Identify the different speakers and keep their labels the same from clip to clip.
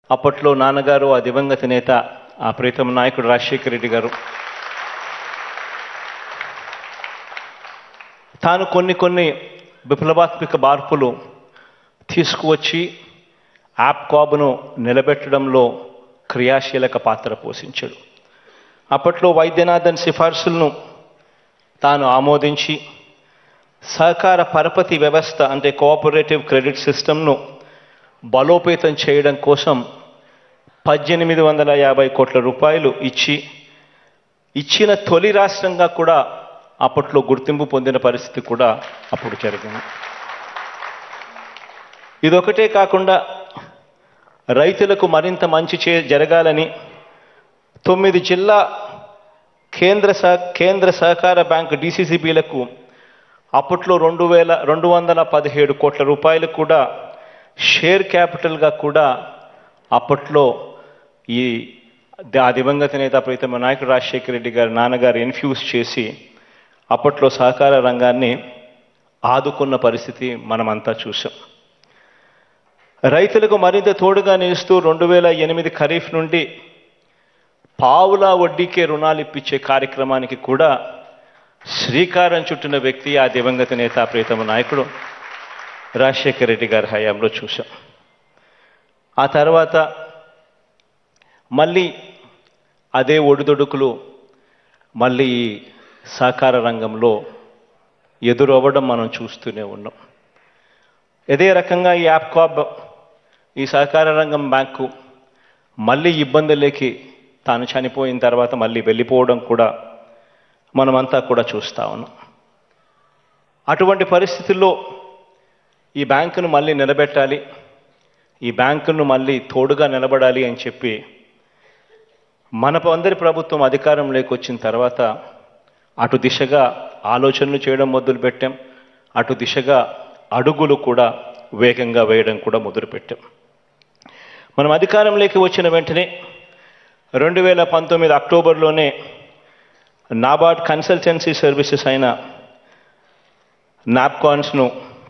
Speaker 1: అప్పట్లో నాన్నగారు ఆ దివంగత నేత ఆ ప్రీతమ నాయకుడు రాజశేఖర రెడ్డి గారు తాను కొన్ని కొన్ని విప్లవాత్మక మార్పులు తీసుకువచ్చి యాప్కాబ్ను నిలబెట్టడంలో క్రియాశీలక పాత్ర పోషించాడు అప్పట్లో వైద్యనాథన్ సిఫార్సులను తాను ఆమోదించి సహకార పరపతి వ్యవస్థ అంటే కోఆపరేటివ్ క్రెడిట్ సిస్టమ్ను బలోపేతం చేయడం కోసం పద్దెనిమిది వందల యాభై కోట్ల రూపాయలు ఇచ్చి ఇచ్చిన తొలి రాష్ట్రంగా కూడా అప్పట్లో గుర్తింపు పొందిన పరిస్థితి కూడా అప్పుడు జరిగింది ఇదొకటే కాకుండా రైతులకు మరింత మంచి చే జరగాలని తొమ్మిది జిల్లా కేంద్ర సహ కేంద్ర సహకార బ్యాంకు డిసిసిబిలకు అప్పట్లో రెండు వేల రెండు వందల పదిహేడు కోట్ల రూపాయలు కూడా షేర్ క్యాపిటల్గా కూడా అప్పట్లో ఈ ఆ దివంగత నేత ప్రీతమ నాయకుడు రాజశేఖర రెడ్డి గారి నాన్నగారు ఇన్ఫ్యూజ్ చేసి అప్పట్లో సహకార రంగాన్ని ఆదుకున్న పరిస్థితి మనమంతా చూసాం రైతులకు మరింత తోడుగా నిలుస్తూ రెండు వేల ఎనిమిది ఖరీఫ్ నుండి పావులా వడ్డీకే రుణాలు ఇప్పించే కార్యక్రమానికి కూడా శ్రీకారం చుట్టిన వ్యక్తి ఆ దివంగత నేత ప్రీతమ నాయకుడు రాజశేఖర రెడ్డి గారి హయాంలో చూశాం ఆ తర్వాత మళ్ళీ అదే ఒడిదొడుకులు మళ్ళీ ఈ సహకార రంగంలో ఎదురవ్వడం మనం చూస్తూనే ఉన్నాం ఇదే రకంగా ఈ యాప్కాబ్ ఈ సహకార రంగం బ్యాంకు మళ్ళీ ఇబ్బందులకి తాను చనిపోయిన తర్వాత మళ్ళీ వెళ్ళిపోవడం కూడా మనమంతా కూడా చూస్తా ఉన్నాం అటువంటి పరిస్థితుల్లో ఈ బ్యాంకును మళ్ళీ నిలబెట్టాలి ఈ బ్యాంకును మళ్ళీ తోడుగా నిలబడాలి అని చెప్పి మన అందరి ప్రభుత్వం అధికారంలోకి వచ్చిన తర్వాత అటు దిశగా ఆలోచనలు చేయడం మొదలుపెట్టాం అటు దిశగా అడుగులు కూడా వేగంగా వేయడం కూడా మొదలుపెట్టాం మనం అధికారంలోకి వచ్చిన వెంటనే రెండు వేల పంతొమ్మిది అక్టోబర్లోనే నాబార్డ్ కన్సల్టెన్సీ సర్వీసెస్ అయిన నాప్కాన్స్ను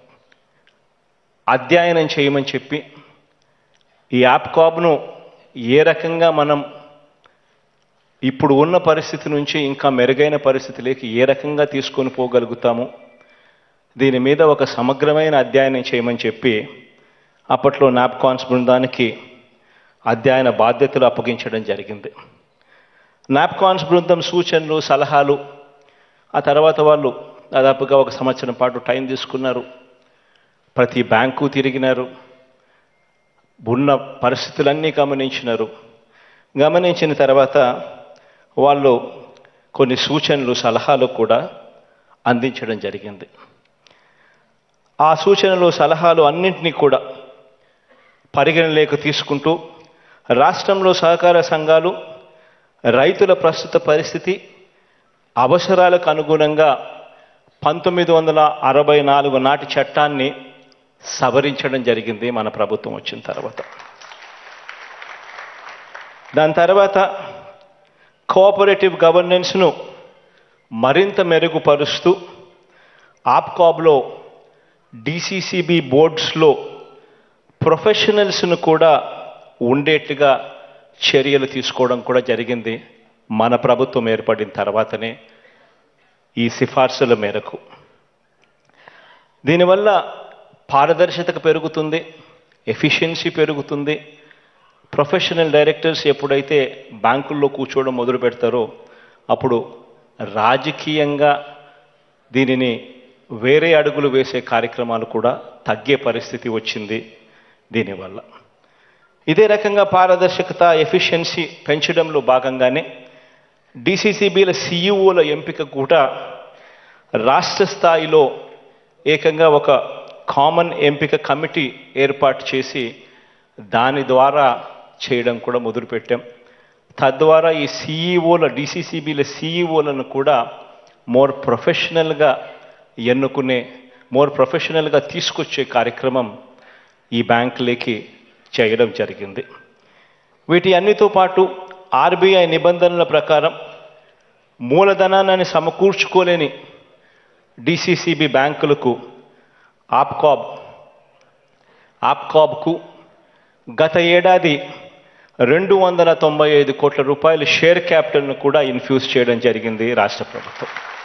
Speaker 1: అధ్యయనం చేయమని చెప్పి ఈ యాప్కాబ్ను ఏ రకంగా మనం ఇప్పుడు ఉన్న పరిస్థితి నుంచి ఇంకా మెరుగైన పరిస్థితిలోకి ఏ రకంగా తీసుకొని పోగలుగుతాము దీని మీద ఒక సమగ్రమైన అధ్యయనం చేయమని చెప్పి అప్పట్లో నాప్కాన్స్ బృందానికి అధ్యయన బాధ్యతలు అప్పగించడం జరిగింది నాప్కాన్స్ బృందం సూచనలు సలహాలు ఆ తర్వాత వాళ్ళు దాదాపుగా ఒక సంవత్సరం పాటు టైం తీసుకున్నారు ప్రతి బ్యాంకు తిరిగినారు ఉన్న పరిస్థితులన్నీ గమనించినారు గమనించిన తర్వాత వాళ్ళు కొన్ని సూచనలు సలహాలు కూడా అందించడం జరిగింది ఆ సూచనలు సలహాలు అన్నింటినీ కూడా పరిగణలోకి తీసుకుంటూ రాష్ట్రంలో సహకార సంఘాలు రైతుల ప్రస్తుత పరిస్థితి అవసరాలకు అనుగుణంగా పంతొమ్మిది వందల అరవై నాలుగు నాటి చట్టాన్ని సవరించడం జరిగింది మన ప్రభుత్వం వచ్చిన తర్వాత దాని తర్వాత కోఆపరేటివ్ గవర్నెన్స్ను మరింత మెరుగుపరుస్తూ ఆప్కాబ్లో డిసిసిబి బోర్డ్స్లో ప్రొఫెషనల్స్ను కూడా ఉండేట్టుగా చర్యలు తీసుకోవడం కూడా జరిగింది మన ప్రభుత్వం ఏర్పడిన తర్వాతనే ఈ సిఫార్సుల మేరకు దీనివల్ల పారదర్శకత పెరుగుతుంది ఎఫిషియన్సీ పెరుగుతుంది ప్రొఫెషనల్ డైరెక్టర్స్ ఎప్పుడైతే బ్యాంకుల్లో కూర్చోవడం మొదలు పెడతారో అప్పుడు రాజకీయంగా దీనిని వేరే అడుగులు వేసే కార్యక్రమాలు కూడా తగ్గే పరిస్థితి వచ్చింది దీనివల్ల ఇదే రకంగా పారదర్శకత ఎఫిషియన్సీ పెంచడంలో భాగంగానే డిసిసిబిల సిఇఓల ఎంపిక కూడా రాష్ట్ర స్థాయిలో ఏకంగా ఒక కామన్ ఎంపిక కమిటీ ఏర్పాటు చేసి దాని ద్వారా చేయడం కూడా మొదలుపెట్టాం తద్వారా ఈ సిఈఓల డిసిసిబిల సిఈఓలను కూడా మోర్ ప్రొఫెషనల్గా ఎన్నుకునే మోర్ ప్రొఫెషనల్గా తీసుకొచ్చే కార్యక్రమం ఈ బ్యాంకులకి చేయడం జరిగింది వీటి అన్నితో పాటు ఆర్బీఐ నిబంధనల ప్రకారం మూలధనాన్ని సమకూర్చుకోలేని డిసిసిబి బ్యాంకులకు ఆప్కాబ్ ఆప్కాబ్కు గత ఏడాది రెండు వందల తొంభై ఐదు కోట్ల రూపాయల షేర్ క్యాపిటల్ను కూడా ఇన్ఫ్యూజ్ చేయడం జరిగింది రాష్ట్ర ప్రభుత్వం